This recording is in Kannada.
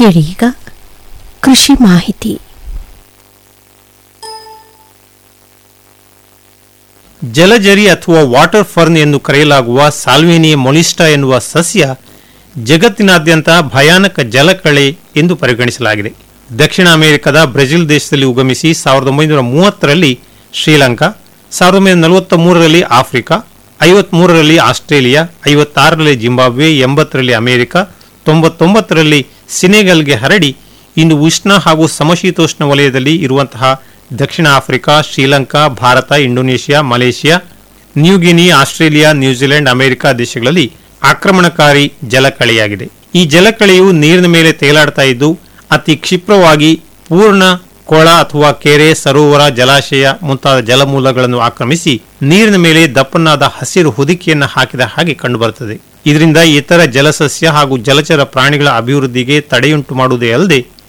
ಕೇಳೀಗ ಕೃಷಿ ಮಾಹಿತಿ ಜಲಜರಿ ಅಥವಾ ವಾಟರ್ ಫರ್ನ್ ಎಂದು ಕರೆಯಲಾಗುವ ಸಾಲ್ವೇನಿಯ ಮೊಲಿಸ್ಟಾ ಎನ್ನುವ ಸಸ್ಯ ಜಗತ್ತಿನಾದ್ಯಂತ ಭಯಾನಕ ಜಲಕಳೆ ಎಂದು ಪರಿಗಣಿಸಲಾಗಿದೆ ದಕ್ಷಿಣ ಅಮೆರಿಕದ ಬ್ರೆಜಿಲ್ ದೇಶದಲ್ಲಿ ಉಗಮಿಸಿ ಸಾವಿರದ ಒಂಬೈನೂರ ಮೂವತ್ತರಲ್ಲಿ ಶ್ರೀಲಂಕಾ ಸಾವಿರದ ಒಂಬೈನೂರ ನಲವತ್ತ ಮೂರರಲ್ಲಿ ಆಫ್ರಿಕಾ ಐವತ್ಮೂರರಲ್ಲಿ ಆಸ್ಟ್ರೇಲಿಯಾ ಐವತ್ತಾರರಲ್ಲಿ ಜಿಂಬಾಬ್ವೆ ಎಂಬತ್ತರಲ್ಲಿ ಅಮೆರಿಕ ತೊಂಬತ್ತೊಂಬತ್ತರಲ್ಲಿ ಸಿನೆಗಲ್ಗೆ ಹರಡಿ ಇಂದು ಉಷ್ಣ ಹಾಗೂ ಸಮಶೀತೋಷ್ಣ ವಲಯದಲ್ಲಿ ಇರುವಂತಹ ದಕ್ಷಿಣ Africa Sri Lanka Bharat Indonesia Malaysia New Guinea Australia New Zealand America ದೇಶಗಳಲ್ಲಿ ಆಕ್ರಮಣಕಾರಿ ಜಲಕಳೆಯಾಗಿದೆ ಈ ಜಲಕಳೆಯು ನೀರಿನ ಮೇಲೆ ತೇಲಾಡ್ತಾ ಇದ್ದು ಅತಿ ಕ್ಷಿಪ್ರವಾಗಿ ಪೂರ್ಣ ಕೊಳ ಅಥವಾ ಕೆರೆ ಸರೋವರ ಜಲಾಶಯ ಮುಂತಾದ ಜಲಮೂಲಗಳನ್ನು ಆಕ್ರಮಿಸಿ ನೀರಿನ ಮೇಲೆ ದಪ್ಪನಾದ ಹಸಿರು ಹೊದಿಕೆಯನ್ನು ಹಾಕಿದ ಹಾಗೆ ಕಂಡುಬರುತ್ತದೆ ಇದರಿಂದ ಇತರ ಜಲಸಸ್ಯ ಹಾಗೂ ಜಲಚರ ಪ್ರಾಣಿಗಳ ಅಭಿವೃದ್ಧಿಗೆ ತಡೆಯುಂಟು ಮಾಡುವುದೇ ಅಲ್ಲದೆ